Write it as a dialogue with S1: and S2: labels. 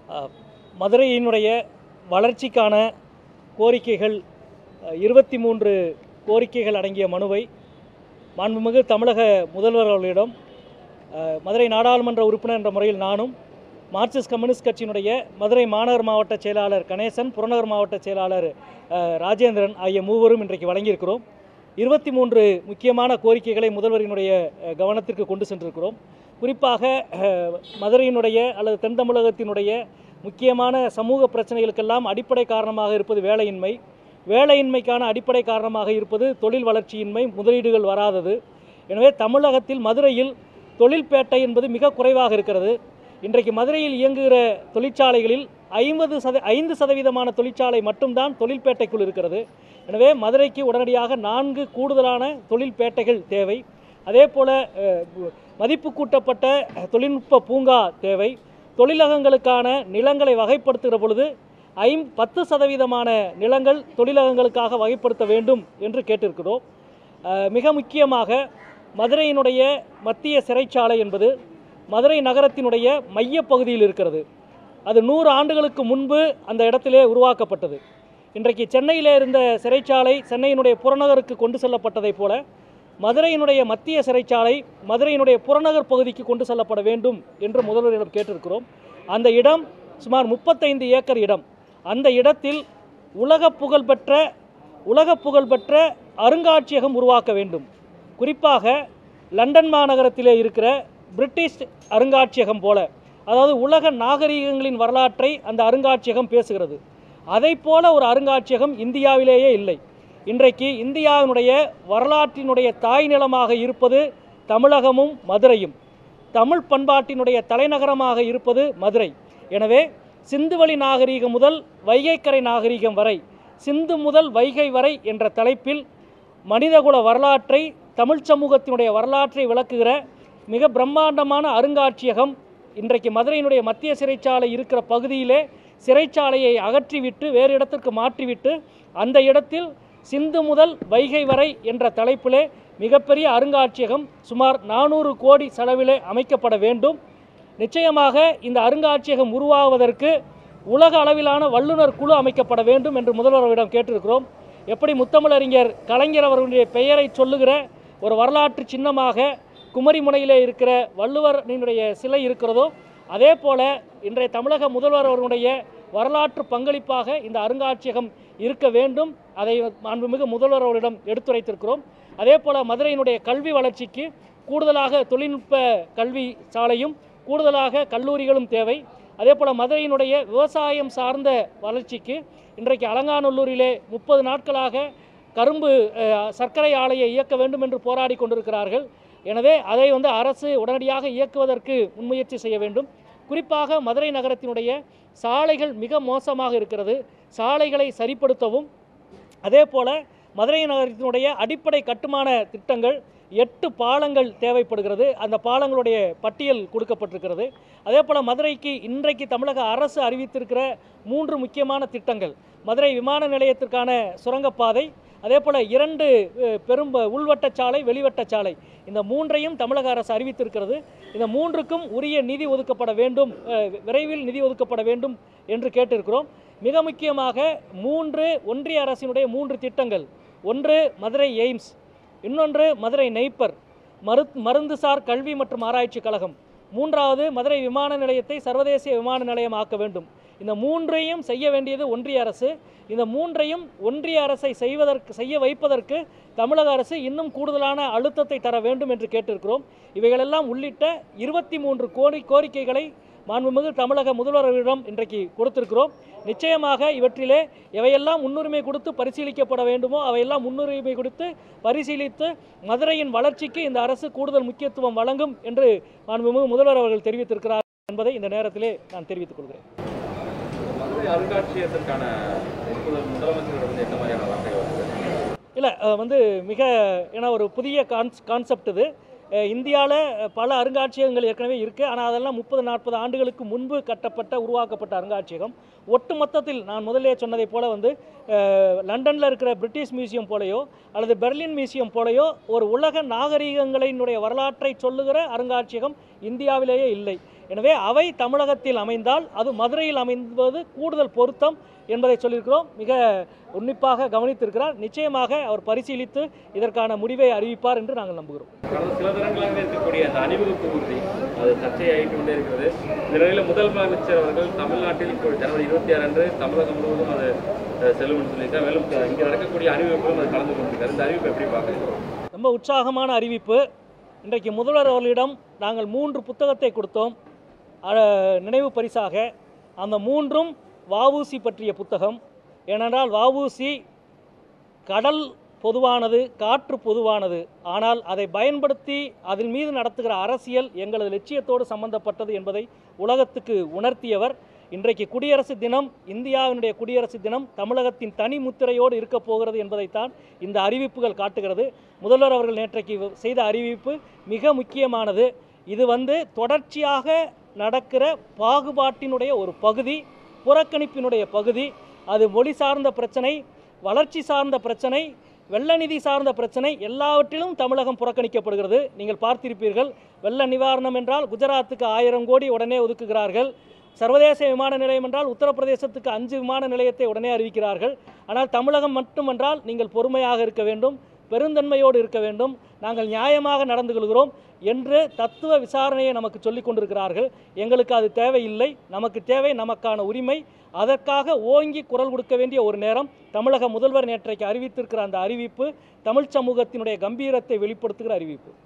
S1: அஹ், மதுரையினுடைய வளர்ச்சிக்கான கோரிக்கைகள் இருபத்தி மூன்று கோரிக்கைகள் அடங்கிய மனுவை மாண்புமிகு தமிழக முதல்வர் அவர்களிடம் அஹ், மதுரை நாடாளுமன்ற உறுப்பினர் என்ற முறையில் நானும் மார்க்சிஸ்ட் கம்யூனிஸ்ட் கட்சியினுடைய மதுரை மாநகர் மாவட்ட செயலாளர் கணேசன் புறநகர் மாவட்ட செயலாளர் அஹ், ராஜேந்திரன் ஆகிய மூவரும் இன்றைக்கு வழங்கியிருக்கிறோம் இருபத்தி மூன்று முக்கியமான கோரிக்கைகளை முதல்வரினுடைய அஹ், கவனத்திற்கு கொண்டு சென்றிருக்கிறோம் குறிப்பாக அஹ், மதுரையினுடைய அல்லது தென் தமிழகத்தினுடைய முக்கியமான சமூக பிரச்சனைகளுக்கெல்லாம் அடிப்படை காரணமாக இருப்பது வேலையின்மை வேலையின்மைக்கான அடிப்படை காரணமாக இருப்பது தொழில் வளர்ச்சியின்மை முதலீடுகள் வராதது எனவே தமிழகத்தில் மதுரையில் தொழில்பேட்டை என்பது மிக குறைவாக இருக்கிறது இன்றைக்கு மதுரையில் இயங்குகிற தொழிற்சாலைகளில் ஐம்பது சத ஐந்து சதவீதமான தொழிற்சாலை மட்டும்தான் தொழில்பேட்டைக்குள் இருக்கிறது எனவே மதுரைக்கு உடனடியாக நான்கு கூடுதலான தொழில்பேட்டைகள் தேவை அதே போல் மதிப்பு கூட்டப்பட்ட தொழில்நுட்ப பூங்கா தேவை தொழிலகங்களுக்கான நிலங்களை வகைப்படுத்துகிற பொழுது ஐம் பத்து சதவீதமான நிலங்கள் தொழிலகங்களுக்காக வகைப்படுத்த வேண்டும் என்று கேட்டிருக்கிறோம் அஹ், மிக முக்கியமாக மதுரையினுடைய மத்திய சிறைச்சாலை என்பது மதுரை நகரத்தினுடைய மையப்பகுதியில் இருக்கிறது அது நூறு ஆண்டுகளுக்கு முன்பு அந்த இடத்திலே உருவாக்கப்பட்டது இன்றைக்கு சென்னையிலே இருந்த சிறைச்சாலை சென்னையினுடைய புறநகருக்கு கொண்டு செல்லப்பட்டதைப் போல மதுரையினுடைய மத்திய சிறைச்சாலை மதுரையினுடைய புறநகர் பகுதிக்கு கொண்டு செல்லப்பட வேண்டும் என்று முதல்வரிடம் கேட்டிருக்கிறோம் அந்த இடம் சுமார் முப்பத்தைந்து ஏக்கர் இடம் அந்த இடத்தில் உலக புகழ்பெற்ற உலக புகழ்பெற்ற அருங்காட்சியகம் உருவாக்க வேண்டும் குறிப்பாக லண்டன் மாநகரத்திலே இருக்கிற பிரிட்டிஷ் அருங்காட்சியகம் போல அதாவது உலக நாகரிகங்களின் வரலாற்றை அந்த அருங்காட்சியகம் பேசுகிறது அதைப் போல ஒரு அருங்காட்சியகம் இந்தியாவிலேயே இல்லை இன்றைக்கு இந்தியாவினுடைய வரலாற்றினுடைய தாய் நிலமாக இருப்பது தமிழகமும் மதுரையும் தமிழ் பண்பாட்டினுடைய தலைநகரமாக இருப்பது மதுரை எனவே சிந்துவெளி நாகரீகம் முதல் வைகைக்கரை நாகரீகம் வரை சிந்து முதல் வைகை வரை என்ற தலைப்பில் மனிதகுல வரலாற்றை தமிழ் சமூகத்தினுடைய வரலாற்றை விளக்குகிற மிக பிரம்மாண்டமான அருங்காட்சியகம் இன்றைக்கு மதுரையினுடைய மத்திய சிறைச்சாலை இருக்கிற பகுதியிலே சிறைச்சாலையை அகற்றிவிட்டு வேறு இடத்திற்கு மாற்றிவிட்டு அந்த இடத்தில் சிந்து முதல் வைகை வரை என்ற தலைப்பிலே மிகப்பெரிய அருங்காட்சியகம் சுமார் நானூறு கோடி செலவிலே அமைக்கப்பட வேண்டும் நிச்சயமாக இந்த அருங்காட்சியகம் உருவாவதற்கு உலக அளவிலான வல்லுநர் குழு அமைக்கப்பட வேண்டும் என்று முதல்வரிடம் கேட்டிருக்கிறோம் எப்படி முத்தமிழறிஞர் கலைஞர் அவர்களுடைய பெயரை சொல்லுகிற ஒரு வரலாற்று சின்னமாக குமரிமுனையிலே இருக்கிற வள்ளுவரினுடைய சிலை இருக்கிறதோ அதே போல இன்றைய தமிழக முதல்வர் அவர்களுடைய வரலாற்று பங்களிப்பாக இந்த அருங்காட்சியகம் இருக்க வேண்டும் அதை மாண்புமிகு முதல்வர் அவர்களிடம் எடுத்துரைத்திருக்கிறோம் அதே போல மதுரையினுடைய கல்வி வளர்ச்சிக்கு கூடுதலாக தொழில்நுட்ப கல்வி சாலையும் கூடுதலாக கல்லூரிகளும் தேவை அதே போல் மதுரையினுடைய விவசாயம் சார்ந்த வளர்ச்சிக்கு இன்றைக்கு அலங்காநல்லூரிலே முப்பது நாட்களாக கரும்பு அஹ், சர்க்கரை ஆலையை இயக்க வேண்டும் என்று போராடி கொண்டிருக்கிறார்கள் எனவே அதை வந்து அரசு உடனடியாக இயக்குவதற்கு முன்முயற்சி செய்ய வேண்டும் குறிப்பாக மதுரை நகரத்தினுடைய சாலைகள் மிக மோசமாக இருக்கிறது சாலைகளை சரிப்படுத்தவும் அதே போல மதுரை நகரத்தினுடைய அடிப்படை கட்டுமான திட்டங்கள் எட்டு பாலங்கள் தேவைப்படுகிறது அந்த பாலங்களுடைய பட்டியல் கொடுக்கப்பட்டிருக்கிறது அதே போல் மதுரைக்கு இன்றைக்கு தமிழக அரசு அறிவித்திருக்கிற மூன்று முக்கியமான திட்டங்கள் மதுரை விமான நிலையத்திற்கான சுரங்கப்பாதை அதே போல் இரண்டு அஹ், பெரும் உள்வட்டச்சாலை வெளிவட்டச்சாலை இந்த மூன்றையும் தமிழக அரசு அறிவித்திருக்கிறது இந்த மூன்றுக்கும் உரிய நிதி ஒதுக்கப்பட வேண்டும் அஹ், விரைவில் நிதி ஒதுக்கப்பட வேண்டும் என்று கேட்டிருக்கிறோம் மிக முக்கியமாக மூன்று ஒன்றிய அரசினுடைய மூன்று திட்டங்கள் ஒன்று மதுரை எய்ம்ஸ் இன்னொன்று மதுரை நெய்ப்பர் மரு மருந்துசார் கல்வி மற்றும் ஆராய்ச்சி கழகம் மூன்றாவது மதுரை விமான நிலையத்தை சர்வதேச விமான நிலையம் ஆக்க வேண்டும் இந்த மூன்றையும் செய்ய வேண்டியது ஒன்றிய அரசு இந்த மூன்றையும் ஒன்றிய அரசை செய்வதற்கு செய்ய வைப்பதற்கு தமிழக அரசு இன்னும் கூடுதலான அழுத்தத்தை தர வேண்டும் என்று கேட்டிருக்கிறோம் இவைகளெல்லாம் உள்ளிட்ட இருபத்தி மூன்று கோரி கோரிக்கைகளை மாண்புமிகு தமிழக முதல்வர்களிடம் இன்றைக்கு கொடுத்திருக்கிறோம் நிச்சயமாக இவற்றிலே எவையெல்லாம் முன்னுரிமை கொடுத்து பரிசீலிக்கப்பட வேண்டுமோ அவையெல்லாம் முன்னுரிமை கொடுத்து பரிசீலித்து மதுரையின் வளர்ச்சிக்கு இந்த அரசு கூடுதல் முக்கியத்துவம் வழங்கும் என்று மாண்புமிகு முதல்வர் அவர்கள் தெரிவித்திருக்கிறார் என்பதை இந்த நேரத்திலே நான் தெரிவித்துக் கொள்கிறேன்
S2: மதுரை அருங்காட்சியகத்திற்கான ஒப்புதல் முதலமைச்சரிடம் வந்து எந்த மாதிரியான வார்த்தைகள் வருது
S1: இல்லை வந்து மிக ஏன்னா ஒரு புதிய கான்ஸ் கான்செப்ட் இது இந்தியாவில் பல அருங்காட்சியகங்கள் ஏற்கனவே இருக்குது ஆனால் அதெல்லாம் முப்பது நாற்பது ஆண்டுகளுக்கு முன்பு கட்டப்பட்ட உருவாக்கப்பட்ட அருங்காட்சியகம் ஒட்டு மொத்தத்தில் நான் முதலே சொன்னதைப் போல வந்து லண்டனில் இருக்கிற பிரிட்டிஷ் மியூசியம் போலையோ அல்லது பெர்லின் மியூசியம் போலையோ ஒரு உலக நாகரீகங்களினுடைய வரலாற்றை சொல்லுகிற அருங்காட்சியகம் இந்தியாவிலேயே இல்லை எனவே அவை தமிழகத்தில் அமைந்தால் அது மதுரையில் அமைந்தது கூடுதல் பொருத்தம் என்பதை சொல்லியிருக்கிறோம் மிக உன்னிப்பாக கவனித்திருக்கிறார் நிச்சயமாக அவர் பரிசீலித்து இதற்கான முடிவை அறிவிப்பார் என்று நாங்கள் நம்புகிறோம்
S2: கடந்த சில தினங்களாக இருக்கக்கூடிய அந்த அணிவகுப்பு உறுதி அது சர்ச்சையாகிட்டு கொண்டே இருக்கிறது இந்த நிலையில் முதலமைச்சர் அவர்கள் தமிழ்நாட்டில் இப்போ ஜனவரி இருபத்தி ஆறு அன்று தமிழகம் முழுவதும் அது அஹ், செல்லும் என்று சொல்லியிருக்காரு மேலும் இங்கே நடக்கக்கூடிய அறிவிப்புகளும் அது கலந்து கொண்டிருக்காரு இந்த அறிவிப்பு எப்படி பார்க்குறீங்க
S1: ரொம்ப உற்சாகமான அறிவிப்பு இன்றைக்கு முதல்வர் அவர்களிடம் நாங்கள் மூன்று புத்தகத்தை கொடுத்தோம் அஹ், நினைவு பரிசாக அந்த மூன்றும் வஉசி பற்றிய புத்தகம் ஏனென்றால் வஉசி கடல் பொதுவானது காற்று பொதுவானது ஆனால் அதை பயன்படுத்தி அதன் மீது நடத்துகிற அரசியல் எங்களது லட்சியத்தோடு சம்பந்தப்பட்டது என்பதை உலகத்துக்கு உணர்த்தியவர் இன்றைக்கு குடியரசு தினம் இந்தியாவினுடைய குடியரசு தினம் தமிழகத்தின் தனி முத்திரையோடு இருக்கப் போகிறது என்பதைத்தான் இந்த அறிவிப்புகள் காட்டுகிறது முதல்வர் அவர்கள் நேற்றைக்கு செய்த அறிவிப்பு மிக முக்கியமானது இது வந்து தொடர்ச்சியாக நடக்கிற பாகுபாட்டினுடைய ஒரு பகுதி புறக்கணிப்பினுடைய பகுதி அது மொழி சார்ந்த பிரச்சனை வளர்ச்சி சார்ந்த பிரச்சனை வெள்ள நிதி சார்ந்த பிரச்சனை எல்லாவற்றிலும் தமிழகம் புறக்கணிக்கப்படுகிறது நீங்கள் பார்த்திருப்பீர்கள் வெள்ள நிவாரணம் என்றால் குஜராத்துக்கு ஆயிரம் கோடி உடனே ஒதுக்குகிறார்கள் சர்வதேச விமான நிலையம் என்றால் உத்தரப்பிரதேசத்துக்கு அஞ்சு விமான நிலையத்தை உடனே அறிவிக்கிறார்கள் ஆனால் தமிழகம் மட்டுமென்றால் நீங்கள் பொறுமையாக இருக்க வேண்டும் பெருந்தன்மையோடு இருக்க வேண்டும் நாங்கள் நியாயமாக நடந்து கொள்கிறோம் என்று தத்துவ விசாரணையை நமக்கு சொல்லிக் கொண்டிருக்கிறார்கள் எங்களுக்கு அது தேவையில்லை நமக்கு தேவை நமக்கான உரிமை அதற்காக ஓங்கி குரல் கொடுக்க வேண்டிய ஒரு நேரம் தமிழக முதல்வர் நேற்றைக்கு அறிவித்திருக்கிற அந்த அறிவிப்பு தமிழ் சமூகத்தினுடைய கம்பீரத்தை வெளிப்படுத்துகிற அறிவிப்பு